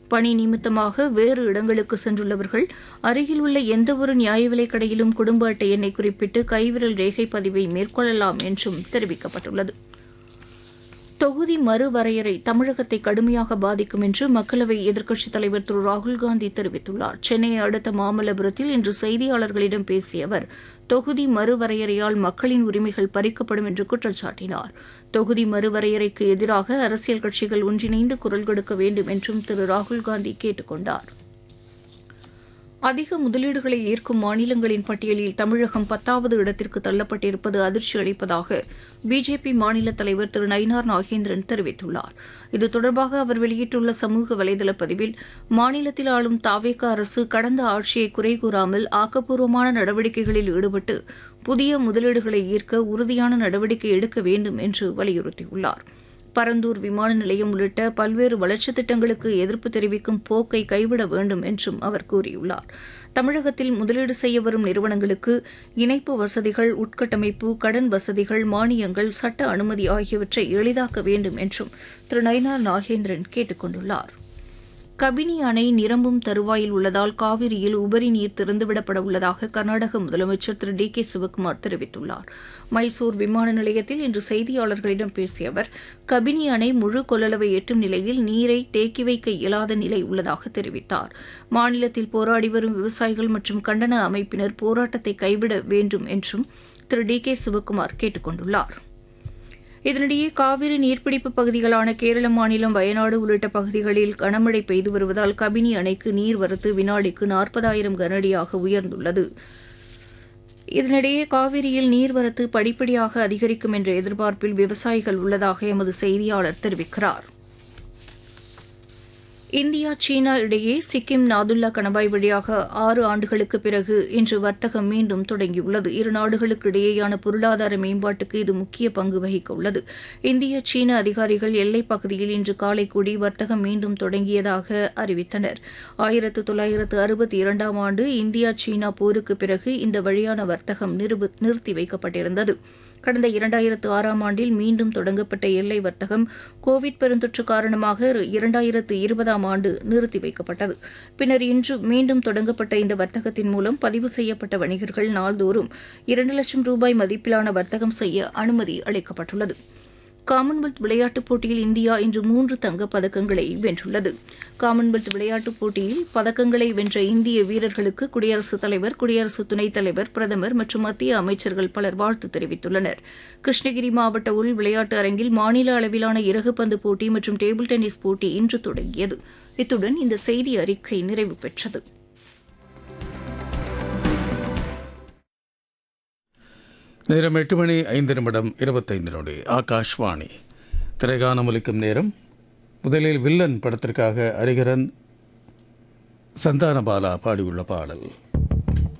பணி நிமித்தமாக வேறு இடங்களுக்கு சென்றுள்ளவர்கள் அருகில் உள்ள எந்தவொரு நியாய விலைக் கடையிலும் குடும்ப அட்டை எண்ணை குறிப்பிட்டு கைவிரல் ரேகை பதிவை மேற்கொள்ளலாம் என்றும் தெரிவிக்கப்பட்டுள்ளது தொகுதி மறுவரையறை தமிழகத்தை கடுமையாக பாதிக்கும் என்று மக்களவை எதிர்க்கட்சித் தலைவர் திரு ராகுல்காந்தி தெரிவித்துள்ளார் சென்னையை அடுத்த மாமல்லபுரத்தில் இன்று செய்தியாளர்களிடம் பேசிய அவர் தொகுதி மறுவரையறையால் மக்களின் உரிமைகள் பறிக்கப்படும் என்று குற்றம் சாட்டினார் தொகுதி மறுவரையறைக்கு எதிராக அரசியல் கட்சிகள் ஒன்றிணைந்து குரல் கொடுக்க வேண்டும் என்றும் திரு ராகுல்காந்தி கேட்டுக் கொண்டார் அதிக முதலீடுகளை ஈர்க்கும் மாநிலங்களின் பட்டியலில் தமிழகம் பத்தாவது இடத்திற்கு தள்ளப்பட்டிருப்பது அதிர்ச்சி அளிப்பதாக பிஜேபி மாநில தலைவர் திரு நயினார் நாகேந்திரன் தெரிவித்துள்ளார் இது தொடர்பாக அவர் வெளியிட்டுள்ள சமூக வலைதள பதிவில் மாநிலத்தில் ஆளும் தாவேக அரசு கடந்த ஆட்சியை குறை கூறாமல் ஆக்கப்பூர்வமான நடவடிக்கைகளில் ஈடுபட்டு புதிய முதலீடுகளை ஈர்க்க உறுதியான நடவடிக்கை எடுக்க வேண்டும் என்று வலியுறுத்தியுள்ளார் பரந்தூர் விமான நிலையம் உள்ளிட்ட பல்வேறு வளர்ச்சித் திட்டங்களுக்கு எதிர்ப்பு தெரிவிக்கும் போக்கை கைவிட வேண்டும் என்றும் அவர் கூறியுள்ளார் தமிழகத்தில் முதலீடு செய்ய வரும் நிறுவனங்களுக்கு இணைப்பு வசதிகள் உட்கட்டமைப்பு கடன் வசதிகள் மானியங்கள் சட்ட அனுமதி ஆகியவற்றை எளிதாக்க வேண்டும் என்றும் திரு நயினார் நாகேந்திரன் கேட்டுக் கொண்டுள்ளார் கபினி அணை நிரம்பும் தருவாயில் உள்ளதால் காவிரியில் உபரி நீர் திறந்துவிடப்பட உள்ளதாக கர்நாடக முதலமைச்சர் திரு டி கே சிவக்குமார் தெரிவித்துள்ளார் மைசூர் விமான நிலையத்தில் இன்று செய்தியாளர்களிடம் பேசிய அவர் கபினி அணை முழு கொள்ளளவை எட்டும் நிலையில் நீரை தேக்கி வைக்க இயலாத நிலை உள்ளதாக தெரிவித்தார் மாநிலத்தில் போராடி வரும் விவசாயிகள் மற்றும் கண்டன அமைப்பினர் போராட்டத்தை கைவிட வேண்டும் என்றும் திரு டி கே சிவக்குமார் கேட்டுக் கொண்டுள்ளார் இதனிடையே காவிரி நீர்பிடிப்பு பகுதிகளான கேரள மாநிலம் வயநாடு உள்ளிட்ட பகுதிகளில் கனமழை பெய்து வருவதால் கபினி அணைக்கு நீர்வரத்து வினாடிக்கு நாற்பதாயிரம் கனஅடியாக உயர்ந்துள்ளது இதனிடையே காவிரியில் நீர்வரத்து படிப்படியாக அதிகரிக்கும் என்ற எதிர்பார்ப்பில் விவசாயிகள் உள்ளதாக எமது செய்தியாளர் தெரிவிக்கிறார் இந்தியா சீனா இடையே சிக்கிம் நாதுல்லா கணவாய் வழியாக ஆறு ஆண்டுகளுக்கு பிறகு இன்று வர்த்தகம் மீண்டும் தொடங்கியுள்ளது இரு நாடுகளுக்கு இடையேயான பொருளாதார மேம்பாட்டுக்கு இது முக்கிய பங்கு வகிக்க உள்ளது இந்திய சீன அதிகாரிகள் எல்லைப் பகுதியில் இன்று காலை கூடி வர்த்தகம் மீண்டும் தொடங்கியதாக அறிவித்தனர் ஆயிரத்து தொள்ளாயிரத்து அறுபத்தி இரண்டாம் ஆண்டு இந்தியா சீனா போருக்கு பிறகு இந்த வழியான வர்த்தகம் நிறுத்தி வைக்கப்பட்டிருந்தது கடந்த இரண்டாயிரத்து ஆறாம் ஆண்டில் மீண்டும் தொடங்கப்பட்ட எல்லை வர்த்தகம் கோவிட் பெருந்தொற்று காரணமாக இரண்டாயிரத்து இருபதாம் ஆண்டு நிறுத்தி வைக்கப்பட்டது பின்னர் இன்று மீண்டும் தொடங்கப்பட்ட இந்த வர்த்தகத்தின் மூலம் பதிவு செய்யப்பட்ட வணிகர்கள் நாள்தோறும் இரண்டு லட்சம் ரூபாய் மதிப்பிலான வர்த்தகம் செய்ய அனுமதி அளிக்கப்பட்டுள்ளது காமன்வெல்த் விளையாட்டுப் போட்டியில் இந்தியா இன்று மூன்று தங்கப் பதக்கங்களை வென்றுள்ளது காமன்வெல்த் விளையாட்டுப் போட்டியில் பதக்கங்களை வென்ற இந்திய வீரர்களுக்கு குடியரசுத் தலைவர் குடியரசு துணைத் தலைவர் பிரதமர் மற்றும் மத்திய அமைச்சர்கள் பலர் வாழ்த்து தெரிவித்துள்ளனர் கிருஷ்ணகிரி மாவட்ட உள் விளையாட்டு அரங்கில் மாநில அளவிலான இறகுப்பந்து போட்டி மற்றும் டேபிள் டென்னிஸ் போட்டி இன்று தொடங்கியது இத்துடன் இந்த செய்தி அறிக்கை நிறைவு பெற்றது நேரம் எட்டு மணி ஐந்து நிமிடம் இருபத்தைந்து நொடி ஆகாஷ்வாணி திரைகானம் ஒலிக்கும் நேரம் முதலில் வில்லன் படத்திற்காக ஹரிகரன் சந்தானபாலா பாடியுள்ள பாடல்